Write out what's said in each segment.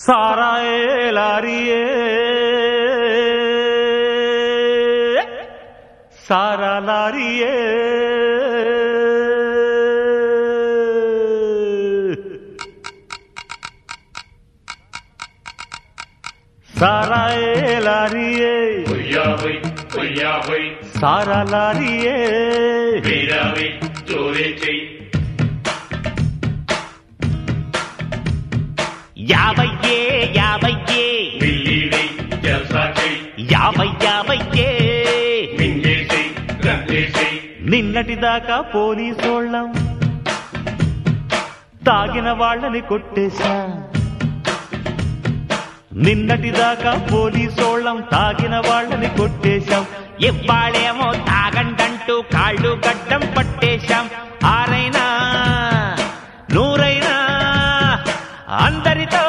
सारा ए लारिए सारा लारिए सारा ए लारिए பொய்யாவை பொய்யாவை सारा लारिए வீராவை ஜோரே செய் యాభయ్యే యాభయ్యే మిల్లీவை జల్సా చెయ్ యాభై యాభయ్యే మింగే చెయ్ రంగే చెయ్ నిన్నటిదాకా పోలీసోళ్ళం తాగిన వాళ్ళని కొట్టేశా నిన్నటిదాకా పోలీసోళ్ళం తాగిన వాళ్ళని కొట్టేశాం ఇవ్వాళేమో తాగండంటూ కాళ్ళు గడ్డం పట్టేశాం ఆరైనా నూరైనా అందరితో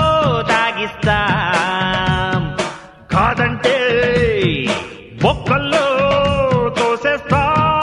తాగిస్తాం కాదంటే బొక్కల్లో తోసేస్తా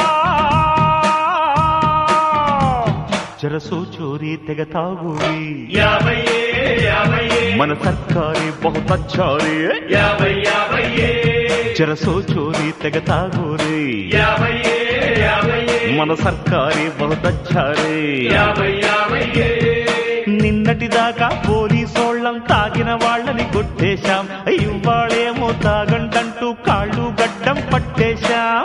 జరసో చోరీ తెగ తాగురి యాభయ్యే యాభయ్యే మన సర్కారీ బహుత చారీ యాభై యాభయ్యే జరసో చోరీ తెగ తాగురి యాభయ్యే యాభయ్యే మన సర్కారీ బహుత చారీ యాభై యాభయ్యే నిన్నటిదాకా పోలీసోళ్ళం తాగిన వాళ్ళని కొట్టేశాం ఇవాళేమో తాగంటంటూ కాళ్ళు గడ్డం పట్టేశాం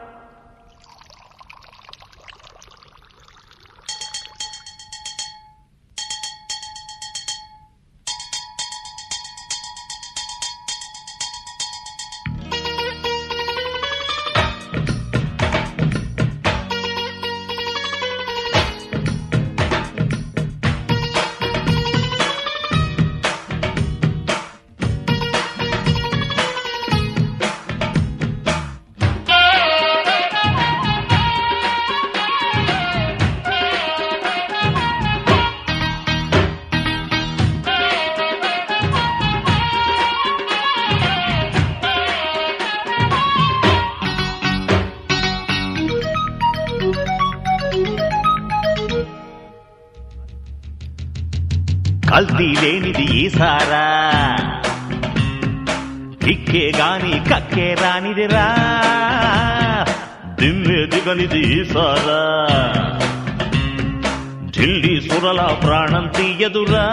కల్తీ లేనిది ఈసారా కిక్కే గాని కక్కే రానిదిరా దిమ్మె దిగనిది ఈసారా ఢిల్లీ సురల ప్రాణం తీయదురా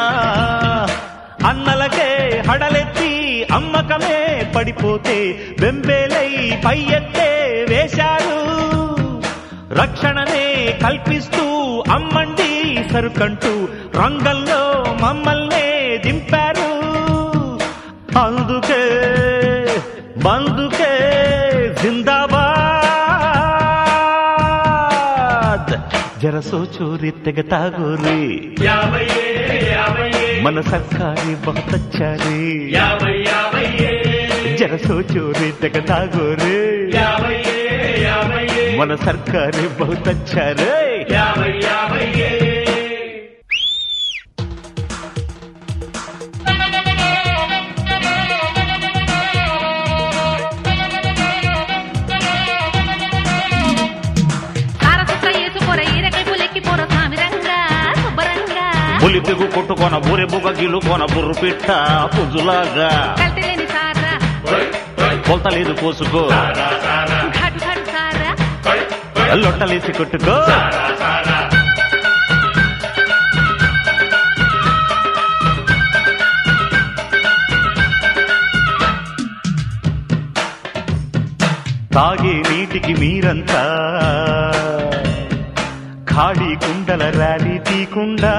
అన్నలకే హడలెత్తి అమ్మకమే పడిపోతే బెంబేలై పై ఎత్తే వేశారు రక్షణనే కల్పిస్తూ అమ్మండి సరుకంటూ రంగంలో మమ్మల్నే దింపారు అందుకే బందుకే జిందాబాద్ జరసో చోరీ తెగ తాగోరి యాభయ్యే యాభయ్యే మన సర్కారీ బహుతచ్చారి యాభై యాభయ్యే జరసో చోరీ తెగ తాగోరి యాభయ్యే యాభయ్యే మన సర్కారీ బహుతచ్చారే యాభై యాభయ్యే సారసుక్క ఏసుకొర ఈరకై పులెక్కి పొర సామిరంగా శుభ్రంగా పులి పిగు కొట్టుకొన బురె బుగ గిలుకొన బుర్రు పిట్ట పుజులాగా కల్తీలేని సారా హై హై కొలతలేదు కోసుకో సారా సారా ఘాటు ఘాటు సారా హై హై లొట్టలేసి కొట్టుకో సారా సారా తాగే నీటికి మీరంతా ఖాళీ కుండల ర్యాలీ తీకుండా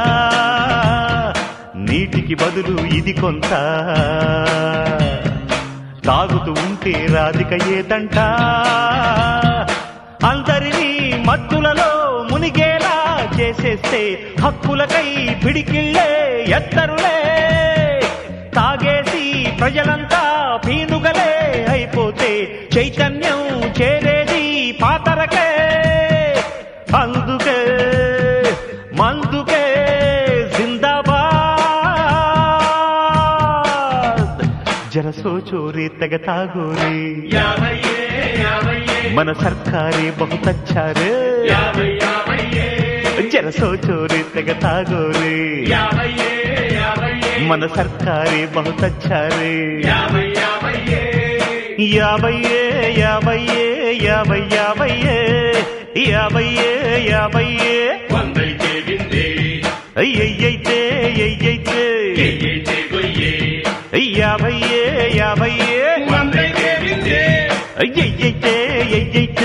నీటికి బదులు ఇది కొంత తాగుతూ ఉంటే రాధిక ఏదంట అందరినీ మత్తులలో మునిగేలా చేసేస్తే హక్కులకై పిడికిళ్ళే ఎత్తరులే తాగేసి ప్రజలంతా పీనుగలే అయిపోతే చైతన్యం చేరేది పాతరకే అందుకే మందుకే జిందాబాద్ జరసో చోరీ తెగ తాగోరే యాభయ్యే యాభయ్యే మన సర్కారే బహుతచ్చారే యాభై యాభయ్యే జరసో చోరీ తెగ తాగోరే యాభయ్యే యాభయ్యే మన సర్కారే బహుతచ్చారే యాభై యాభయ్యే యాభయ్యే యాభయ్యే యాభై యాభయ్యే యాభయ్యే యాభయ్యే వందైతే విందే అయ్యయ్యైతే అయ్యైతే ఎయ్యైతే గొయ్యే యాభయ్యే యాభయ్యే వందైతే విందే అయ్యయ్యైతే అయ్యైతే